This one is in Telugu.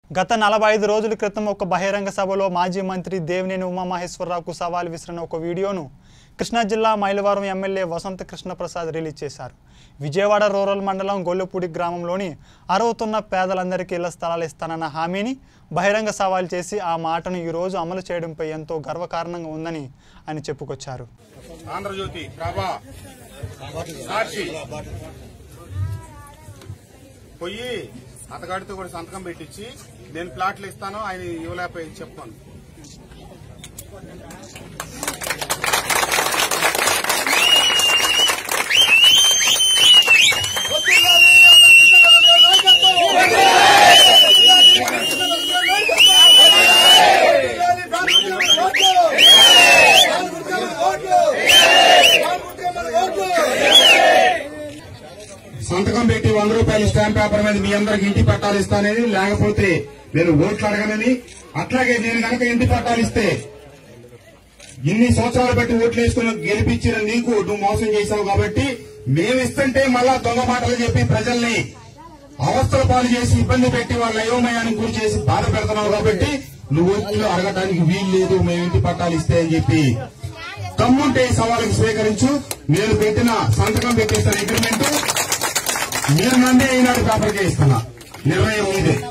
గత నలభై ఐదు రోజుల క్రితం ఒక బహిరంగ సభలో మాజీ మంత్రి దేవినేని ఉమామహేశ్వరరావుకు సవాల్ విసిరిన ఒక వీడియోను కృష్ణా జిల్లా మైలవరం ఎమ్మెల్యే వసంత కృష్ణప్రసాద్ రిలీజ్ చేశారు విజయవాడ రూరల్ మండలం గొల్లపూడి గ్రామంలోని అరవుతున్న పేదలందరికీ ఇళ్ల స్థలాలు ఇస్తానన్న హామీని బహిరంగ సవాల్ చేసి ఆ మాటను ఈరోజు అమలు చేయడంపై ఎంతో గర్వకారణంగా ఉందని ఆయన చెప్పుకొచ్చారు ఆంధ్రజ్యోతి ప్రభా సాక్షి పోయి అతగాడితో కూడా సంతకం పెట్టించి నేను ప్లాట్లు ఇస్తాను ఆయన ఇవ్వలేకపోయి చెప్పాను సంతకం పెట్టి వంద రూపాయల స్టాంప్ పేపర్ మీద మీ అందరికి ఇంటి పట్టాలు ఇస్తానని లేకపోతే నేను ఓట్లు అడగనని అట్లాగే నేను కనుక ఇంటి పట్టాలు ఇస్తే ఇన్ని సంవత్సరాలు బట్టి ఓట్లు వేసుకుని గెలిపించిన నీకు నువ్వు మోసం చేశావు కాబట్టి మేము ఇస్తుంటే మళ్ళా దొంగ మాటలు చెప్పి ప్రజల్ని అవస్థల పాలు చేసి ఇబ్బంది పెట్టి వాళ్ళ అయోమయానికి గురి చేసి బాధ పెడుతున్నావు కాబట్టి నువ్వు ఓట్లు అడగడానికి వీలు లేదు మేము ఇంటి పట్టాలు ఇస్తే అని చెప్పి తమ్ముంటే ఈ సవాలుకు స్వీకరించు నేను పెట్టిన సంతకం పెట్టేస్తాను అగ్రిమెంట్ మీరు నన్నే ఈనాడు పేపర్కే ఇస్తున్నా నిర్ణయం మీదే